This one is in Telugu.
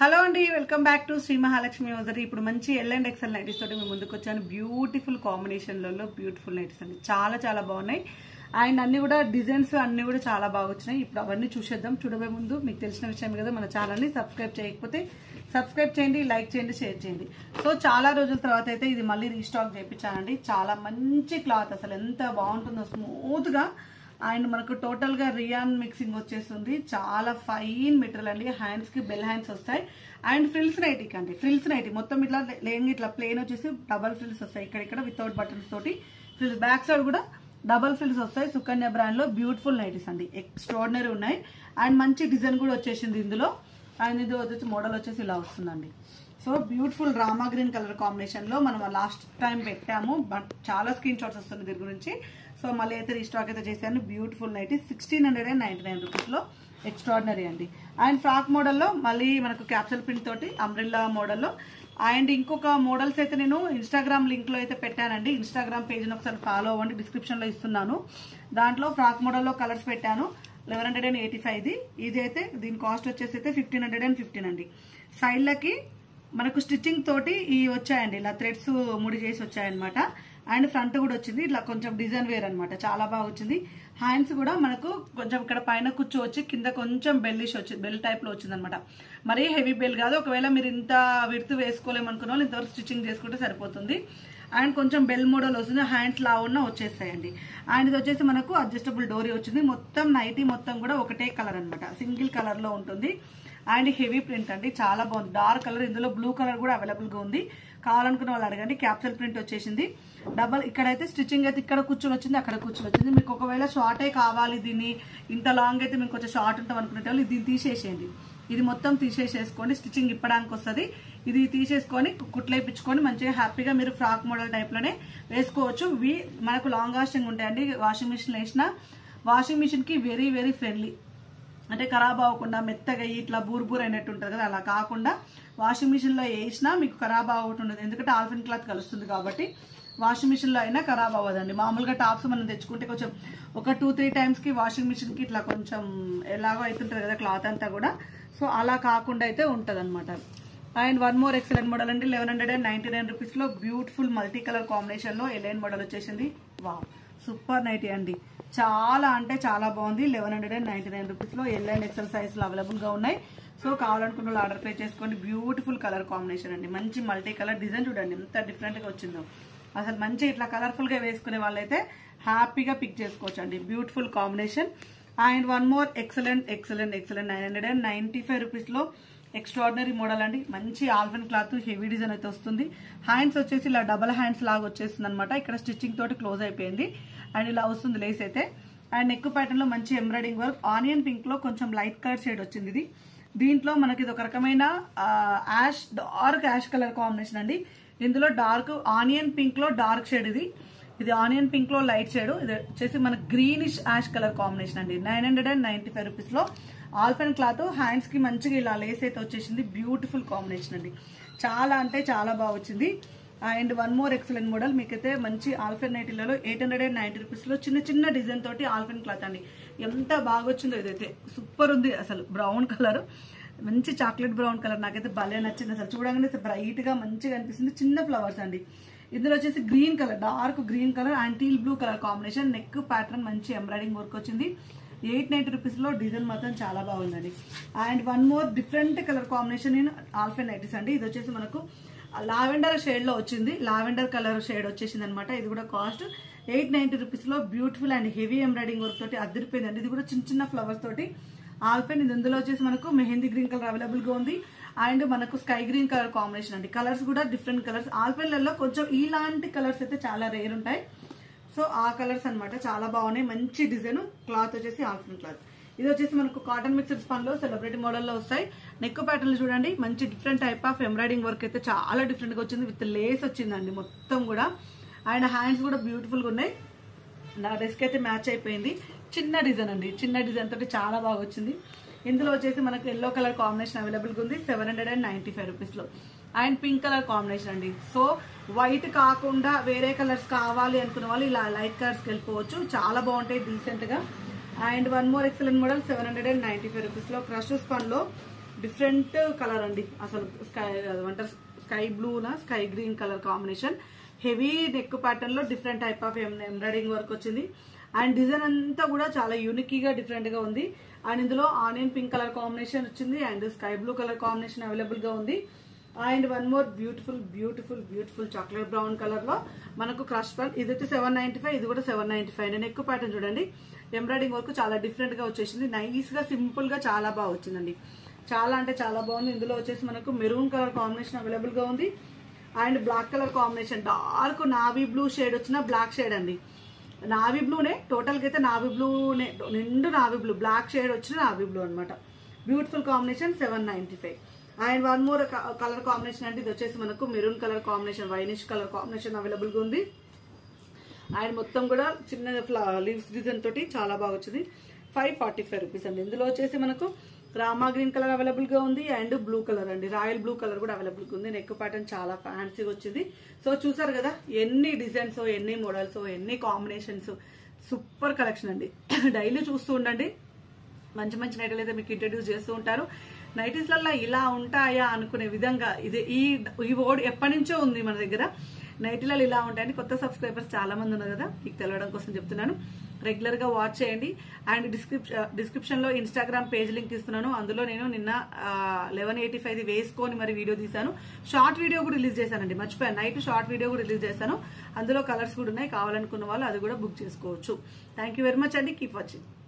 హలో అండి welcome back to Sri Mahalakshmi వదరి ఇప్పుడు మంచి ఎల్ అండ్ ఎక్సెల్ నైటీస్ తోటి మేము ముందుకు వచ్చాను బ్యూటిఫుల్ కాంబినేషన్లలో బ్యూటిఫుల్ నైటీస్ అండి చాలా చాలా బాగున్నాయి అండ్ అన్ని కూడా డిజైన్స్ అన్ని కూడా చాలా బాగా వచ్చినాయి ఇప్పుడు అవన్నీ చూసేద్దాం చూడబోయే ముందు మీకు తెలిసిన విషయం కదా మన ఛానల్ని సబ్స్క్రైబ్ చేయకపోతే సబ్స్క్రైబ్ చేయండి లైక్ చేయండి షేర్ చేయండి సో చాలా రోజుల తర్వాత అయితే ఇది మళ్ళీ రీస్టాక్ చేయించానండి చాలా మంచి క్లాత్ అసలు ఎంత బాగుంటుందో స్మూత్గా అండ్ మనకు టోటల్ గా రియాన్ మిక్సింగ్ వచ్చేస్తుంది చాలా ఫైన్ మెటీరియల్ అండి హ్యాండ్స్ కి బెల్ హ్యాండ్స్ వస్తాయి అండ్ ఫ్రిల్స్ నైటీకి అండి ఫ్రిల్స్ నైటీ మొత్తం ఇట్లా లేని ఇట్లా ప్లేన్ వచ్చేసి డబల్ ఫ్రిల్స్ వస్తాయి ఇక్కడ ఇక్కడ వితౌట్ బటన్స్ తోటి ఫ్రిల్స్ బ్యాక్ సైడ్ కూడా డబల్ ఫ్రిల్స్ వస్తాయి సుకన్య బ్రాండ్ లో బ్యూటిఫుల్ నైటీస్ అండి ఎక్స్ట్రాడినరీ ఉన్నాయి అండ్ మంచి డిజైన్ కూడా వచ్చేసింది ఇందులో అండ్ ఇది వచ్చేసి మోడల్ వచ్చేసి ఇలా వస్తుందండి so beautiful Rama green colour combination లో మనం లాస్ట్ టైం పెట్టాము బట్ చాలా స్క్రీన్ షాట్స్ వస్తుంది దీని గురించి సో మళ్ళీ అయితే రీస్టాక్ అయితే చేశాను beautiful night sixteen hundred and ninety nine రూపీస్లో ఎక్స్ట్రాడినరీ అండి అండ్ ఫ్రాక్ మోడల్లో మళ్ళీ మనకు క్యాప్సల్ ప్రింట్ తోటి అంబ్రిల్లా మోడల్లో అండ్ ఇంకొక మోడల్స్ అయితే నేను ఇన్స్టాగ్రామ్ లింక్లో అయితే పెట్టానండి ఇన్స్టాగ్రామ్ పేజ్ని ఒకసారి ఫాలో అవ్వండి డిస్క్రిప్షన్లో ఇస్తున్నాను దాంట్లో ఫ్రాక్ మోడల్లో కలర్స్ పెట్టాను లెవెన్ హండ్రెడ్ అండ్ ఎయిటీ ఫైవ్ది ఇది అయితే దీని కాస్ట్ వచ్చేసి అయితే ఫిఫ్టీన్ హండ్రెడ్ అండ్ ఫిఫ్టీన్ అండి సైడ్లకి మనకు స్టిచ్చింగ్ తోటి ఈ వచ్చాయండి ఇలా థ్రెడ్స్ ముడి చేసి వచ్చాయన్నమాట అండ్ ఫ్రంట్ కూడా వచ్చింది ఇట్లా కొంచెం డిజైన్ వేర్ అనమాట చాలా బాగా వచ్చింది హ్యాండ్స్ కూడా మనకు కొంచెం ఇక్కడ పైన కూర్చోవచ్చి కింద కొంచెం బెల్లిష్ వచ్చింది బెల్ టైప్ లో వచ్చింది అనమాట మరీ హెవీ బెల్ కాదు ఒకవేళ మీరు ఇంత విడుతు వేసుకోలేమనుకున్న వాళ్ళు ఇంతవరకు స్టిచ్చింగ్ చేసుకుంటే సరిపోతుంది అండ్ కొంచెం బెల్ మోడల్ వస్తుంది హ్యాండ్స్ లా ఉన్న వచ్చేస్తాయండి అండ్ ఇది వచ్చేసి మనకు అడ్జస్టబుల్ డోరీ వచ్చింది మొత్తం నైటీ మొత్తం కూడా ఒకటే కలర్ అనమాట సింగిల్ కలర్ లో ఉంటుంది అండ్ హెవీ ప్రింట్ అండి చాలా బాగుంది డార్క్ కలర్ ఇందులో బ్లూ కలర్ కూడా అవైలబుల్ గా ఉంది కావాలనుకున్న వాళ్ళు అడగండి క్యాప్సల్ ప్రింట్ వచ్చేసింది డబల్ ఇక్కడైతే స్టిచ్చింగ్ అయితే ఇక్కడ కూర్చొని వచ్చింది అక్కడ కూర్చొని వచ్చింది మీకు ఒకవేళ షార్టే కావాలి దీన్ని ఇంత లాంగ్ అయితే మీకు కొంచెం షార్ట్ ఉంటాం అనుకునే వాళ్ళు దీన్ని తీసేసేయండి ఇది మొత్తం తీసేసేసుకోండి స్టిచ్చింగ్ ఇప్పడానికి వస్తుంది ఇది తీసేసుకొని కుట్లు వేయించుకొని మంచిగా హ్యాపీగా మీరు ఫ్రాక్ మోడల్ టైప్లోనే వేసుకోవచ్చు వి మనకు లాంగ్ లాస్టింగ్ ఉంటాయండి వాషింగ్ మిషన్ వేసిన వాషింగ్ మిషన్కి వెరీ వెరీ ఫ్రెండ్లీ అంటే ఖరాబ్ అవ్వకుండా మెత్తగా ఇట్లా బూర్బూర్ అయినట్టు ఉంటుంది కదా అలా కాకుండా వాషింగ్ మిషన్లో వేసినా మీకు ఖరాబ్ అవ్వకుంటుంది ఎందుకంటే ఆల్ఫిన్ క్లాత్ కలుస్తుంది కాబట్టి వాషింగ్ మిషన్లో అయినా ఖరాబ్ అవ్వదండి మామూలుగా టాప్స్ మనం తెచ్చుకుంటే కొంచెం ఒక టూ త్రీ టైమ్స్కి వాషింగ్ మిషన్కి ఇట్లా కొంచెం ఎలాగో అవుతుంటుంది కదా క్లాత్ అంతా కూడా సో అలా కాకుండా అయితే ఉంటుంది అనమాట and one more excellent model అండి eleven hundred and ninety nine రూపీస్లో బ్యూటిఫుల్ మల్టీ కలర్ కాంబినేషన్లో ఎలైన్ మోడల్ వచ్చేసింది వావ్ సూపర్ నైటీ అండి చాలా అంటే చాలా బాగుంది eleven hundred and ninety nine రూపీస్లో ఎల్ అండ్ ఎక్సెల్ సైజ్లో అవైలబుల్గా ఉన్నాయి సో కావాలనుకున్న వాళ్ళు ఆర్డర్ ప్లే చేసుకోండి బ్యూటిఫుల్ కలర్ కాంబినేషన్ అండి మంచి మల్టీ కలర్ డిజైన్ చూడండి ఎంత డిఫరెంట్గా వచ్చిందో అసలు మంచి ఇట్లా కలర్ఫుల్గా వేసుకునే వాళ్ళైతే హ్యాపీగా పిక్ చేసుకోవచ్చు అండి beautiful combination and one more excellent excellent excellent nine hundred and ninety five రూపీస్లో ఎక్స్ట్రాడినరీ మోడల్ అండి మంచి ఆల్ఫన్ క్లాత్ హెవీ డిజైన్ అయితే వస్తుంది హ్యాండ్స్ వచ్చేసి ఇలా డబల్ హ్యాండ్స్ లాగా వచ్చేస్తుంది అనమాట ఇక్కడ స్టిచ్చింగ్ తోటి క్లోజ్ అయిపోయింది అండ్ ఇలా వస్తుంది లేస్ అయితే అండ్ నెక్ ప్యాటర్న్ లో మంచి ఎంబ్రాయిడింగ్ వర్క్ ఆనియన్ పింక్ లో కొంచెం లైట్ కలర్ షేడ్ వచ్చింది ఇది దీంట్లో మనకి ఇది ఒక రకమైన ash dark ash colour combination అండి ఇందులో డార్క్ ఆనియన్ పింక్ లో డార్క్ షేడ్ ఇది ఇది ఆనియన్ పింక్ లో లైట్ షేడ్ ఇది వచ్చేసి మన గ్రీనిష్ యాష్ కలర్ కాంబినేషన్ అండి nine hundred and ninety five rupees లో ఆల్ఫెన్ క్లాత్ హ్యాండ్స్ కి మంచిగా ఇలా లేస్ అయితే వచ్చేసింది బ్యూటిఫుల్ కాంబినేషన్ అండి చాలా అంటే చాలా బాగా వచ్చింది and one more excellent model మీకైతే మంచి ఆల్ఫెన్ నైటీలలో ఎయిట్ హండ్రెడ్ అండ్ నైన్టీ రూపీస్లో చిన్న చిన్న డిజైన్ తోటి ఆల్ఫెన్ క్లాత్ అండి ఎంత బాగా వచ్చిందో ఇదైతే సూపర్ ఉంది అసలు బ్రౌన్ కలర్ మంచి చాక్లెట్ బ్రౌన్ కలర్ నాకైతే భలే నచ్చింది అసలు చూడగానే బ్రైట్ గా మంచిగా అనిపిస్తుంది చిన్న ఫ్లవర్స్ అండి ఇందులో వచ్చేసి green colour dark green colour and teal blue colour combination neck pattern మంచి ఎంబ్రాయిడింగ్ వర్క్ వచ్చింది ఎయిట్ నైన్టీ రూపీస్లో డిజైన్ మాత్రం చాలా బాగుందండి and one more different colour combination in alpine nighties అండి ఇది వచ్చేసి మనకు లావెండర్ షేడ్ లో వచ్చింది లావెండర్ కలర్ షేడ్ వచ్చేసింది అనమాట ఇది కూడా కాస్ట్ ఎయిట్ నైన్టీ రూపీస్ లో beautiful and heavy embroidering work తోటి అద్దరిపోయిందండి ఇది కూడా చిన్న చిన్న ఫ్లవర్స్ తోటి ఆల్పెన్ ఇది ఇందులో వచ్చేసి మనకు మెహందీ గ్రీన్ కలర్ అవైలబుల్ గా ఉంది అండ్ మనకు స్కై గ్రీన్ కలర్ కాంబినేషన్ అండి కలర్స్ కూడా డిఫరెంట్ కలర్స్ ఆల్పెన్లలో కొంచెం ఇలాంటి కలర్స్ అయితే చాలా రేర్ ఉంటాయి సో ఆ కలర్స్ అన్నమాట చాలా బాగున్నాయి మంచి డిజైన్ క్లాత్ వచ్చేసి ఆల్ఫిన్ క్లాత్ ఇది వచ్చేసి మనకు కాటన్ మిక్స్డ్ స్పన్ లో సెలబ్రిటీ మోడల్ లో వస్తాయి నెక్ ప్యాటర్న్ చూడండి మంచి different type of embroidering work అయితే చాలా డిఫరెంట్ గా వచ్చింది విత్ లేస్ వచ్చిందండి మొత్తం కూడా అండ్ హ్యాండ్స్ కూడా బ్యూటిఫుల్ గా ఉన్నాయి నా డ్రెస్కి అయితే మ్యాచ్ అయిపోయింది చిన్న డిజైన్ అండి చిన్న డిజైన్ తోటి చాలా బాగా వచ్చింది ఇందులో వచ్చేసి మనకు ఎల్లో కలర్ కాంబినేషన్ అవైలబుల్ గా ఉంది seven hundred and ninety five rupees లో అండ్ పింక్ కలర్ కాంబినేషన్ అండి సో వైట్ కాకుండా వేరే కలర్స్ కావాలి అనుకున్న వాళ్ళు ఇలా లైట్ కలర్స్కి వెళ్ళిపోవచ్చు చాలా బాగుంటాయి డీసెంట్ గా and one more excellent model seven hundred and ninety five rupees లో క్రష్ స్పన్ లో డిఫరెంట్ కలర్ అండి అసలు స్కై ఏమంటారు స్కై బ్లూనా sky green colour combination heavy neck pattern లో different type of embroidering work వచ్చింది అండ్ డిజైన్ అంతా కూడా చాలా యూనిక్ గా డిఫరెంట్ గా ఉంది అండ్ ఇందులో ఆనియన్ పింక్ కలర్ కాంబినేషన్ వచ్చింది and sky blue colour combination available గా ఉంది and one more beautiful beautiful beautiful chocolate brown colour లో మనకు క్రష్ పన్ ఇది అయితే సెవెన్ నైన్టీ ఫైవ్ ఇది కూడా సెవెన్ నైన్టీ ఫైవ్ నేను ఎక్కువ ప్యాటర్న్ చూడండి ఎంబ్రాయిడింగ్ వర్క్ చాలా డిఫరెంట్ గా వచ్చేసింది నైస్ గా సింపుల్ గా చాలా బాగా వచ్చిందండి చాలా అంటే చాలా బాగుంది ఇందులో వచ్చేసి మనకు మెరూన్ కలర్ కాంబినేషన్ అవైలబుల్ గా ఉంది and black colour combination dark navy blue shade వచ్చిన బ్లాక్ షేడ్ అండి నావీ బ్లూనే టోటల్ గా అయితే నావీ బ్లూనే నిండు నావీ బ్లూ బ్లాక్ షేడ్ వచ్చిన నావీ బ్లూ అనమాట beautiful combination seven ninety five and one more colour combination అంటే ఇది వచ్చేసి మనకు maroon colour combination winish colour combination available గా ఉంది అండ్ మొత్తం కూడా చిన్న ఫ్లా లీవ్స్ డిజైన్ తోటి చాలా బాగా వచ్చింది ఫైవ్ ఫార్టీ ఫైవ్ రూపీస్ అండి ఇందులో వచ్చేసి మనకు రామా గ్రీన్ కలర్ అవైలబుల్ గా ఉంది అండ్ బ్లూ కలర్ అండి రాయల్ బ్లూ కలర్ కూడా అవైలబుల్ గా ఉంది నెక్ ప్యాటర్న్ చాలా ఫ్యాన్సీగా వచ్చింది సో చూసారు కదా ఎన్ని డిజైన్స్ ఎన్ని మోడల్స్ ఎన్ని కాంబినేషన్స్ సూపర్ కలెక్షన్ అండి డైలీ చూస్తూ ఉండండి మంచి మంచి నైటీలు అయితే మీకు ఇంట్రడ్యూస్ చేస్తూ ఉంటారు నైటీస్లలో ఇలా ఉంటాయా అనుకునే విధంగా ఇది ఈ ఈ వర్డ్ ఎప్పటి నుంచో ఉంది మన దగ్గర నైటీలలో ఇలా ఉంటాయని కొత్త సబ్స్క్రైబర్స్ చాలా మంది ఉన్నారు కదా మీకు తెలవడం కోసం చెప్తున్నాను రెగ్యులర్ గా వాచ్ చేయండి అండ్ డిస్క్రిప్షన్ డిస్క్రిప్షన్ లో ఇన్స్టాగ్రామ్ పేజ్ లింక్ ఇస్తున్నాను అందులో నేను నిన్న లెవెన్ ఎయిటీ ఫైవ్ వేసుకొని మరి వీడియో తీశాను షార్ట్ వీడియో కూడా రిలీజ్ చేశానండి మర్చిపోయాను నైట్ షార్ట్ వీడియో కూడా రిలీజ్ చేశాను అందులో కలర్స్ కూడా ఉన్నాయి కావాలనుకున్న వాళ్ళు అది కూడా బుక్ చేసుకోవచ్చు థ్యాంక్ యూ వెరీ మచ్ అండి కీప్ వాచింగ్